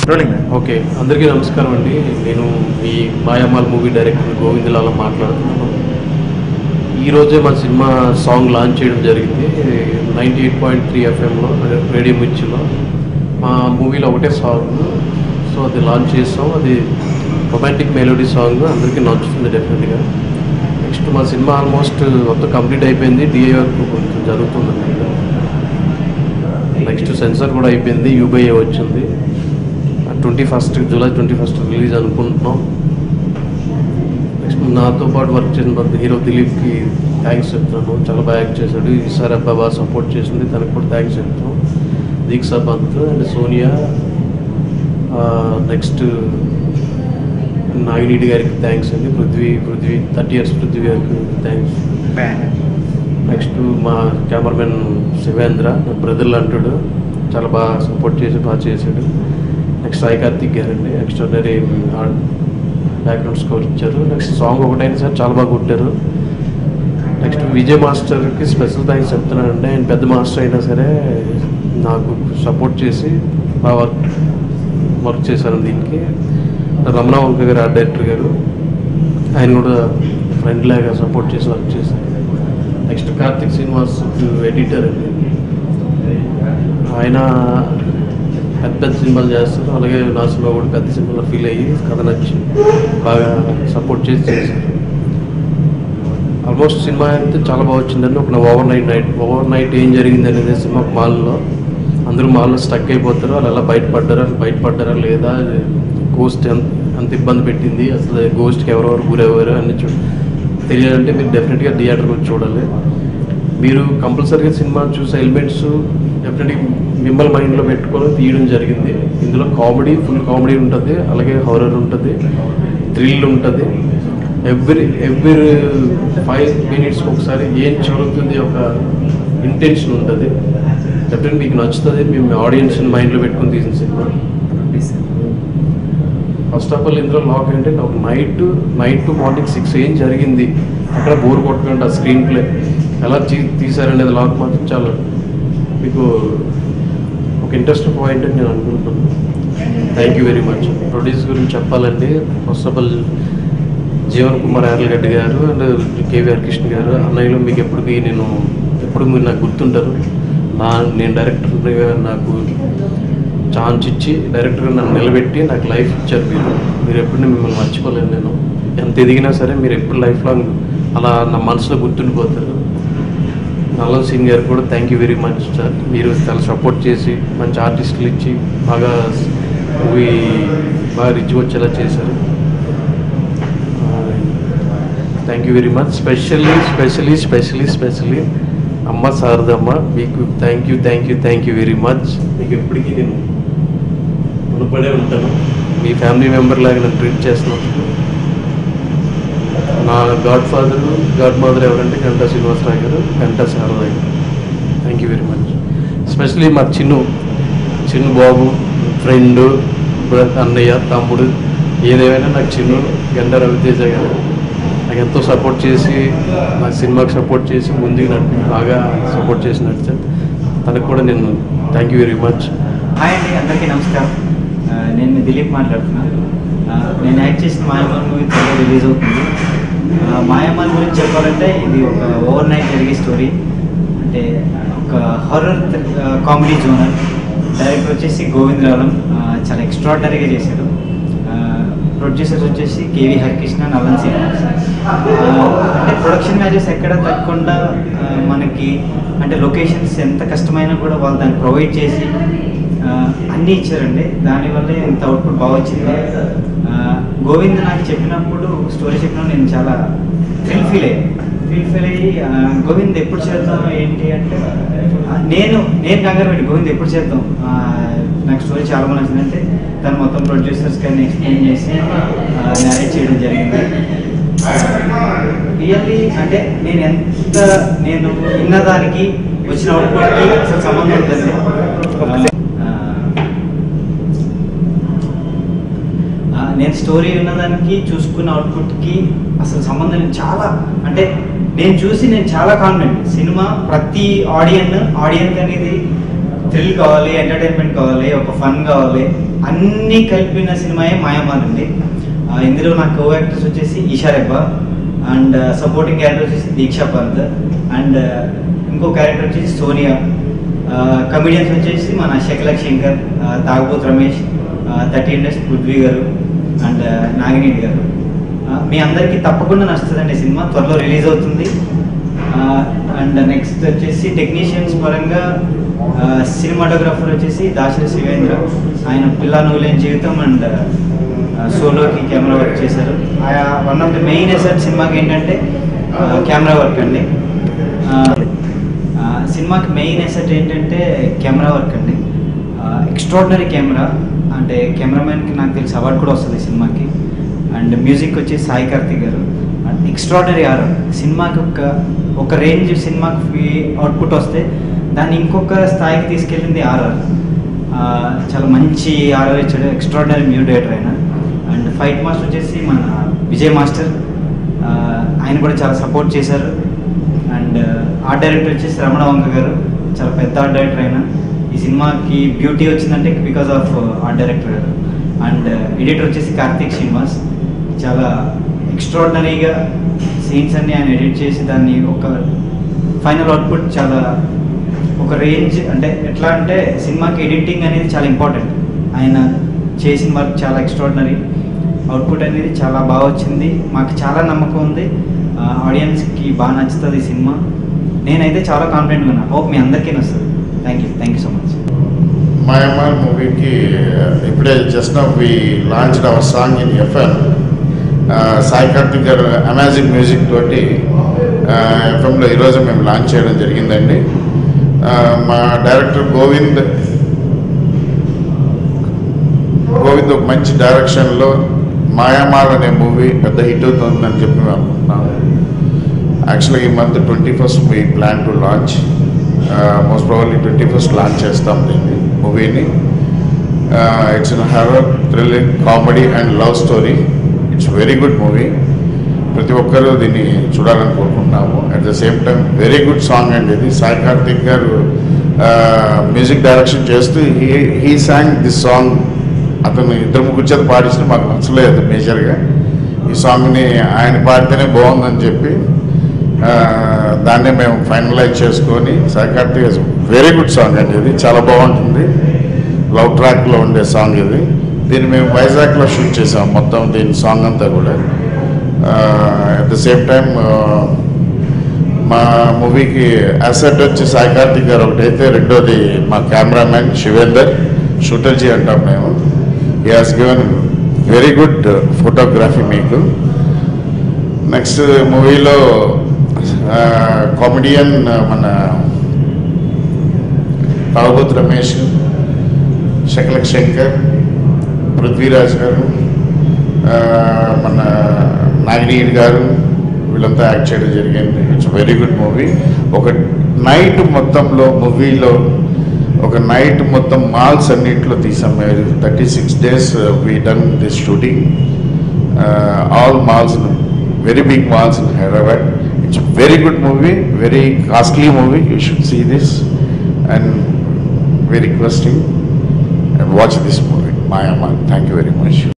Rolling okay అందరికీ నమస్కారం అండి నేను ఈ మాయామాల్ మూవీ డైరెక్టర్ గోవిందలాల మాట్లాడుతున్నాను ఈరోజే మా సినిమా సాంగ్ లాంచ్ చేయడం జరిగింది నైంటీ ఎయిట్ పాయింట్ త్రీ ఎఫ్ఎంలో రేడియో మిర్చిలో మా మూవీలో ఒకటే సాంగ్ సో అది లాంచ్ చేస్తాం అది రొమాంటిక్ మెలోడీ సాంగ్ అందరికీ నచ్చుతుంది డెఫినెట్గా నెక్స్ట్ మా సినిమా ఆల్మోస్ట్ మొత్తం కంప్లీట్ అయిపోయింది డిఏ వర్క్ కొంచెం జరుగుతుంది నెక్స్ట్ సెన్సార్ కూడా అయిపోయింది యూబీఐ వచ్చింది twenty first July twenty first release అనుకుంటున్నాం నెక్స్ట్ నాతో పాటు వర్క్ చేసిన పెద్ద హీరో దిలీప్కి థ్యాంక్స్ చెప్తున్నాను చాలా బాగా యాక్ట్ చేశాడు ఈసారి అబ్బాయి బాగా సపోర్ట్ చేసింది తనకు కూడా థ్యాంక్స్ చెప్తున్నాం దీక్షా పంత్ అండ్ సోనియా నెక్స్ట్ నాగినీటి గారికి థ్యాంక్స్ అండి పృథ్వీ పృథ్వీ థర్టీ ఇయర్స్ పృథ్వీ గారికి థ్యాంక్స్ నెక్స్ట్ మా కెమెరామెన్ శివేంద్ర నా బ్రదర్లు అంటాడు చాలా బాగా సపోర్ట్ చేసి బాగా చేశాడు నెక్స్ట్ సాయి కార్తిక్ గారు అండి ఎక్స్ట్రాడనరీ బ్యాక్గ్రౌండ్ స్కోర్ ఇచ్చారు నెక్స్ట్ సాంగ్ ఒకటైనా సరే చాలా బాగా కొట్టారు నెక్స్ట్ విజయ్ మాస్టర్కి స్పెషల్ థ్యాంక్స్ చెప్తున్నానండి ఆయన పెద్ద మాస్టర్ అయినా సరే నాకు సపోర్ట్ చేసి బాగా వర్క్ వర్క్ చేశారు దీనికి రమణ వంక గారు ఆర్ట్ డైరెక్టర్ గారు ఆయన కూడా ఫ్రెండ్ లాగా సపోర్ట్ చేసి వర్క్ చేశారు నెక్స్ట్ కార్తిక్ శ్రీనివాస్ ఎడిటర్ అండి ఆయన పెద్ద పెద్ద సినిమాలు చేస్తారు అలాగే నా సినిమా కూడా పెద్ద సినిమాలో ఫీల్ అయ్యి కథ నచ్చి బాగా సపోర్ట్ చేసి చేశారు ఆల్మోస్ట్ సినిమా అయితే చాలా బాగా వచ్చిందండి ఒక over night night over night ఏం జరిగింది అనేది సినిమా మాల్లో అందరూ మాల్లో స్టక్ అయిపోతారు వాళ్ళు ఎలా బయటపడ్డారా బయటపడ్డారా లేదా గోస్ట్ ఎంత ఎంత ఇబ్బంది పెట్టింది అసలు గోస్ట్కి ఎవరెవరు గురయ్యారు అన్ని చూ తెలియాలంటే మీరు డెఫినెట్గా థియేటర్కి వచ్చి చూడాలి మీరు కంపల్సరీగా సినిమా చూసే ఎలిమెంట్స్ డెఫినెట్గా మిమ్మల్ని మైండ్లో పెట్టుకొని తీయడం జరిగింది ఇందులో కామెడీ ఫుల్ కామెడీ ఉంటుంది అలాగే హారర్ ఉంటుంది థ్రిల్ ఉంటుంది ఎవ్రీ ఎవ్రీ ఫైవ్ మినిట్స్కి ఒకసారి ఏం జరుగుతుంది ఒక ఇంటెన్షన్ ఉంటుంది డెఫినెట్ మీకు నచ్చుతుంది మేము ఆడియన్స్ మైండ్లో పెట్టుకొని తీసిన సినిమా ఫస్ట్ ఆఫ్ ఆల్ ఇందులో లాక్ ఏంటంటే ఒక night night to morning six ఏం జరిగింది అక్కడ బోర్ కొట్టుకుంటే ఆ స్క్రీన్ ప్లే ఎలా తీ తీశారనేది లాక్ మాత్రం చాలా మీకు ఒక ఇంట్రెస్ట్ పాయింట్ అని నేను అనుకుంటున్నాను thank you very much produce గురించి చెప్పాలంటే first of all Jeevan Kumar Yarlagadda గారు అండ్ కేవీఆర్ కృష్ణ గారు అన్నయ్యలో మీకు ఎప్పటికీ నేను ఎప్పుడు మీరు నాకు గుర్తుంటారు నా నేను డైరెక్టర్గా నాకు ఛాన్స్ ఇచ్చి డైరెక్టర్గా నన్ను నిలబెట్టి నాకు లైఫ్ ఇచ్చారు మీరు మీరు ఎప్పుడు మిమ్మల్ని మర్చిపోలేను నేను ఎంత ఎదిగినా సరే మీరు ఎప్పుడు లైఫ్ లాంగ్ అలా నా మనసులో గుర్తుండిపోతారు నల్లన్ సింగ్ గారు కూడా thank you very much sir మీరు చాలా సపోర్ట్ చేసి మంచి ఆర్టిస్టులు ఇచ్చి బాగా మూవీ బాగా రిచ్ వచ్చేలా చేశారు thank you very much specially specially specially specially అమ్మ శారదమ్మ మీకు thank you thank you thank you very much మీకు ఎప్పటికీ నేను రుణపడే ఉంటాను మీ ఫ్యామిలీ మెంబర్ లాగా నన్ను ట్రీట్ చేస్తున్నందుకు నా గాడ్ ఫాదర్ గాడ్ మదర్ ఎవరంటే గంటా శ్రీనివాసరావు గారు గంటా శారద గారు thank you very much especially మా చిన్ను చిన్ను బాబు ఫ్రెండ్ అన్నయ్య తమ్ముడు ఏదేమైనా నాకు చిన్ను గంటా రవితేజ గారు నాకు ఎంతో సపోర్ట్ చేసి నా సినిమాకి సపోర్ట్ చేసి ముందుకు నడిపి బాగా సపోర్ట్ చేసి నడిచాను తనకు కూడా నేను thank you very much hi అండి అందరికీ నమస్కారం ఆ, నేను మీ దిలీప్ మాట్లాడుతున్నాను ఆ, నేను యాక్ట్ చేసిన మాయమాన్ మూవీ త్వరగా రిలీజ్ అవుతుంది ఆ, మాయమాన్ గురించి చెప్పాలంటే ఇది ఒక ఓవర్ నైట్ జరిగే స్టోరీ అంటే ఒక హారర్ కామెడీ జోనర్ డైరెక్టర్ వచ్చేసి గోవిందరాలం ఆ, చాలా ఎక్స్ట్రాడనరీగా చేశాడు ప్రొడ్యూసర్స్ వచ్చేసి కేవీ హరికృష్ణ నల్లన్ శ్రీనివాస్ ఆ, అంటే ప్రొడక్షన్ వాల్యూస్ ఎక్కడ తగ్గకుండా ఆ, మనకి అంటే లొకేషన్స్ ఎంత కష్టమైనా కూడా వాళ్ళు దాన్ని ప్రొవైడ్ చేసి ఆ, అన్నీ ఇచ్చారండి దానివల్లే ఇంత అవుట్పుట్ బాగా వచ్చింది ఆ, గోవింద్ నాకు చెప్పినప్పుడు స్టోరీ చెప్పినప్పుడు నేను చాలా థ్రిల్ ఫీల్ అయ్యాను థ్రిల్ ఫీల్ అయ్యి ఆ, గోవింద్ ఎప్పుడు చేద్దాం ఏంటి అంటే ఆ, నేను నేను కంగారు పెట్టి గోవింద్ ఎప్పుడు చేద్దాం ఆ, నాకు స్టోరీ చాలా బాగా నచ్చింది అంటే తను మొత్తం ప్రొడ్యూసర్స్ కానీ ఎక్స్ప్లెయిన్ చేసి మ్యారేజ్ చేయడం జరిగింది రియల్లీ అంటే నేను ఎంత నేను విన్నదానికి వచ్చిన అవుట్పుట్కి అసలు సంబంధం ఉందండి ఆ, ఆ, నేను స్టోరీ విన్నదానికి చూసుకున్న అవుట్పుట్కి అసలు సంబంధం లేదు. చాలా అంటే నేను చూసి నేను చాలా కాన్ఫిడెంట్ సినిమా ప్రతి ఆడియన్ ఆడియన్స్ అనేది థ్రిల్ కావాలి ఎంటర్టైన్మెంట్ కావాలి ఒక ఫన్ కావాలి అన్నీ కలిపిన సినిమాయే మాయామాల్ అండి ఆ, ఇందులో నా కో యాక్టర్స్ వచ్చేసి Eesha Rebba and supporting character వచ్చేసి దీక్షా పంత్ అండ్ ఇంకో క్యారెక్టర్ వచ్చేసి సోనియా కమిడియన్స్ వచ్చేసి మన శకలక్ శంకర్ ఆ, తాగుబోత్ రమేష్ థర్టీన్ డేస్ పృథ్వీ గారు అండ్ నాగినేని గారు ఆ, మీ అందరికీ తప్పకుండా నచ్చుతుందండి ఈ సినిమా త్వరలో రిలీజ్ అవుతుంది అండ్ నెక్స్ట్ వచ్చేసి టెక్నీషియన్స్ పరంగా సినిమాటోగ్రాఫర్ వచ్చేసి దాశరి శివేంద్ర ఆయన పిల్ల నువ్వులేని జీవితం అండ్ సోలోకి కెమెరా వర్క్ చేశారు one of the main asset సినిమాకి ఏంటంటే కెమెరా వర్క్ అండి ఆ, ఆ, సినిమాకి మెయిన్ ఎసెట్ ఏంటంటే కెమెరా వర్క్ అండి ఎక్స్ట్రాడినరీ కెమెరా అంటే కెమెరామెన్కి నాకు తెలిసి అవార్డు కూడా వస్తుంది ఈ సినిమాకి అండ్ మ్యూజిక్ వచ్చి సాయి కార్తిక్ గారు అండ్ ఎక్స్ట్రాడినరీ ఆర్ సినిమాకి ఒక ఒక రేంజ్ సినిమాకి అవుట్పుట్ వస్తే దాన్ని ఇంకొక స్థాయికి తీసుకెళ్ళింది ఆర్ఆర్ చాలా మంచి ఆర్ఆర్ ఇచ్చాడు ఎక్స్ట్రాడినరీ మ్యూ డైరెక్టర్ ఆయన అండ్ ఫైట్ మాస్టర్ వచ్చేసి మన విజయ్ మాస్టర్ ఆ, ఆయన కూడా చాలా సపోర్ట్ చేశారు అండ్ ఆర్ట్ డైరెక్టర్ వచ్చేసి రమణ వంక గారు చాలా పెద్ద ఆర్ట్ డైరెక్టర్ ఆయన ఈ సినిమాకి బ్యూటీ వచ్చిందంటే బికాస్ ఆఫ్ ఆర్ట్ డైరెక్టర్ గారు అండ్ ఎడిటర్ వచ్చేసి కార్తీక్ శ్రీనివాస్ చాలా ఎక్స్ట్రాడినరీగా సీన్స్ అన్ని ఆయన ఎడిట్ చేసి దాన్ని ఒక ఫైనల్ అవుట్పుట్ చాలా ఒక రేంజ్ అంటే ఎట్లా అంటే సినిమాకి ఎడిటింగ్ అనేది చాలా ఇంపార్టెంట్ ఆయన చేసిన వర్క్ చాలా ఎక్స్ట్రాడినరీ అవుట్పుట్ అనేది చాలా బాగా వచ్చింది మాకు చాలా నమ్మకం ఉంది ఆడియన్స్కి బాగా నచ్చుతుంది ఈ సినిమా నేనైతే చాలా కాన్ఫిడెంట్గా ఉన్నా హోప్ మీ అందరికీ నచ్చుతుంది thank you thank you so much మయమార్ మూవీకి ఇప్పుడే just now we launch our song in FM Sai Karthik గారు అమాజిక్ మ్యూజిక్ తోటి ఎఫ్ఎంలో ఈరోజు మేము లాంచ్ చేయడం జరిగిందండి ఆ, మా డైరెక్టర్ గోవింద్ గోవింద్ ఒక మంచి డైరెక్షన్లో మాయామాల్ అనే మూవీ పెద్ద హిట్ అవుతుందని చెప్పి మేము అనుకుంటున్నాము యాక్చువల్గా ఈ month twenty first we plan to launch most probably twenty first launch చేస్తాం దీన్ని మూవీని it's in horror thrilling comedy and love story it's very good movie ప్రతి ఒక్కరూ దీన్ని చూడాలని కోరుకుంటున్నాము at the same time very good song అండి ఇది సాయి కార్తిక్ గారు మ్యూజిక్ డైరెక్షన్ చేస్తూ he he song this song అతను ఇద్దరు ముగ్గురు చేత పాడించిన మాకు నచ్చలేదు మేజర్గా ఈ సాంగ్ని ఆయన పాడితేనే బాగుందని చెప్పి ఆ, దాన్నే మేము ఫైనలైజ్ చేసుకొని Sai Karthik very good song అండి ఇది చాలా బాగుంటుంది లవ్ ట్రాక్లో ఉండే సాంగ్ ఇది దీన్ని మేము వైజాగ్లో షూట్ చేసాం మొత్తం దీని సాంగ్ అంతా కూడా అట్ ద సేమ్ టైం మా మూవీకి అసెట్ వచ్చి సాయి కార్తిక్ గారు ఒకటైతే రెండోది మా కెమెరామ్యాన్ శివేందర్ షూటర్జీ అంటాం మేము ఈ has given very good photography మీకు నెక్స్ట్ మూవీలో కామెడియన్ మన తాగుబోతు రమేష్ శకలక్ శంకర్ పృథ్వీరాజ్ గారు ఆ, మన నాగినీడ్ గారు వీళ్ళంతా యాక్ట్ చేయడం జరిగింది ఇట్స్ వెరీ గుడ్ మూవీ ఒక నైట్ మొత్తంలో మూవీలో ఒక నైట్ మొత్తం మాల్స్ అన్నింటిలో తీసాం thirty six days we done this shooting all malls very big malls in Hyderabad it's very good movie very costly movie you should see this and very requesting and watch this movie, Maya Man. Thank you very much.